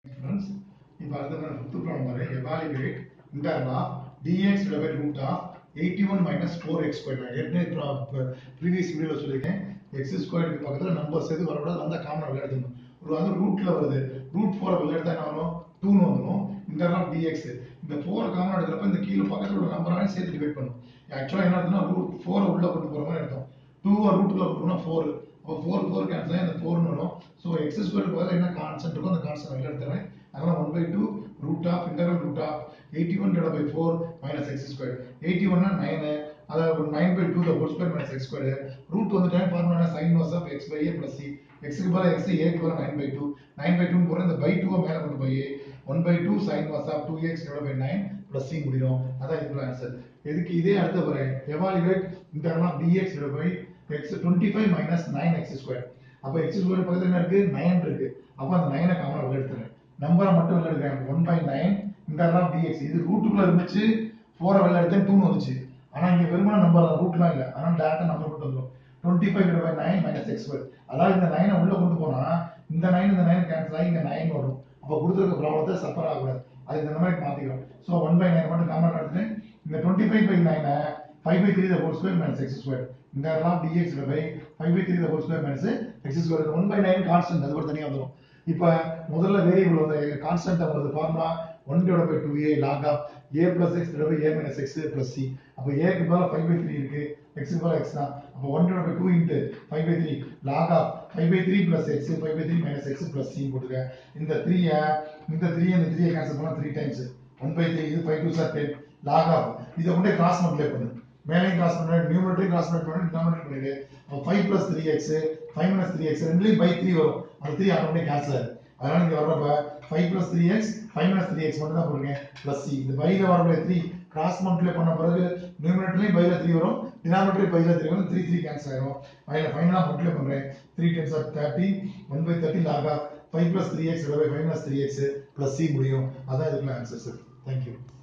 Friends, இப்போ அடுத்த நான் ஃபிஃப்த் ப்ராப்ளம் வரேன் evaluate interval of dx divided root of 81 minus 4x squared நான் ஏற்கனவே ப்ரீவியஸ் வீடியோல சொல்லியிருக்கேன் எக்ஸ் ஸ்கொயருக்கு பக்கத்தில் நம்பர்ஸ் எது வரக்கூடாது வந்தா காமன் வெளில எடுத்துக்கணும் ஒரு வந்து ரூட்ல வருது ரூட் ஃபோரை வெளில எடுத்தா என்ன வரும் டூன்னு வந்துடும் இன்டர்வல் ஆஃப் டிஎக்ஸ் இந்த ஃபோர் காமன் எடுக்கிறப்ப இந்த கீழே பக்கத்தில் உள்ள நம்பரான சேர்த்து டிவைட் பண்ணும் ஆக்சுவலாக என்ன அர்த்தம்னா ரூட் ஃபோரை உள்ள கொண்டு போகிற மாதிரி அர்த்தம் டூவை ரூட்டுக்குள்ள போட்டோம்னா ஃபோர் அப்போ ஃபோர் ஃபோர் கேன்சல் ஆகி அந்த ஃபோர்னு வரும் ஸோ எக்ஸ் ஸ்கொயருக்கு பதிலாக என்ன கான்சென்ட் இருக்கோ அந்த கான்சென்ட் வெளில எடுத்துறேன் அதனால one by two root of interval root of eighty one divide by four minus x square eighty ஒன்னா நைனு அதாவது nine by two the whole square minus x square root வந்து time formula sine was of x by a plus c எக்ஸுக்கு பதிலாக x ஏக்கு பதிலாக nine by two nine by two போகிற இந்த by டூவை மேலே கொண்டு போய் one by two sine was of two X divide by nine plus c முடியும் அதான் இதுக்குள்ள ஆன்சர் எதுக்கு இதே அடுத்த வரேன் evaluate interval of dx divide by x twenty five minus nine x square அப்போ எக்ஸ் ஸ்கொயர் பக்கத்தில் என்ன இருக்கு நைன் இருக்கு அப்போ அந்த நைனை காமனாக வெளில எடுத்துறேன் நம்பரை மட்டும் வெளில எடுக்கிறேன் one by nine interval of dx இது ரூட்டுக்குள்ள இருந்துச்சு ஃபோரை வெளில எடுத்தேன் டூன்னு வந்துச்சு ஆனா இங்க வெறுமன நம்பர் ரூட்லாம் இல்ல அதனால டேரக்டா நம்பர் மட்டும் வந்துடும் twenty five divide by nine minus x square அதாவது இந்த நைனை உள்ள கொண்டு போனா இந்த நைன் இந்த நைன் கேன்சல் ஆகி இங்க நைன் வரும் அப்போ கொடுத்துருக்க ப்ராப்ளத்தை சஃபர் ஆகக்கூடாது அது இந்த மாதிரி மாத்திக்கிறோம் ஸோ ஒன் பை நைன் மட்டும் காமன் எடுத்துட்டு இந்த டுவெண்ட்டி ஃபைவ் பை நைனை five by three the whole square minus x square இந்த எல்லாம் dx by five by three the whole square minus x square one by nine constant அது கூட தனியாக வந்துடும் இப்போ முதல்ல வேரியபிள் வந்து கான்ஸ்டன்ட் வருது formula one divide by two a log of a plus x divide by a minus x plus c அப்போ ஏக்கு பதிலாக ஃபைவ் பை த்ரீ இருக்கு எக்ஸுக்கு பதிலாக எக்ஸ் தான் அப்போ one divide by two into five by three log of five by three plus x five by three minus x plus c போட்டுக்க இந்த த்ரீயை இந்த த்ரீ இந்த த்ரீயை கேன்சல் பண்ணால் three times one by three இது five two sir ten log of இதை கொண்டே கிராஸ் மல்டிப்ளை பண்ணு மேலையும் கிராஸ் பண்ணு நியூமரேட்டரையும் கிராஸ் பண்ணி பண்ணி டினாமினேட் பண்ணிடு அப்போ five plus three x five minus three x ரெண்டுலையும் பை த்ரீ வரும் அந்த த்ரீ ஆட்டோமேட்டிக் கேன்சல் ஆகுது அதனால இங்க வர்றப்ப five plus three x five minus three x மட்டும் தான் போட்டிருக்கேன் பிளஸ் சி இந்த பைல வரக்கூடிய த்ரீ கிராஸ் மல்டிப்ளை பண்ண பிறகு நியூமரேட்டர்லையும் பைல த்ரீ வரும் டினாமினேட்டர் பைல த்ரீ வரும் த்ரீ த்ரீ கேன்சல் ஆயிரும் பைல ஃபைனலாக மல்டிப்ளை பண்றேன் three tens or thirty one by thirty log of five plus three x by five minus three x plus c முடியும் அதான் இதுக்குள்ள ஆன்சர் சார் தேங்க்யூ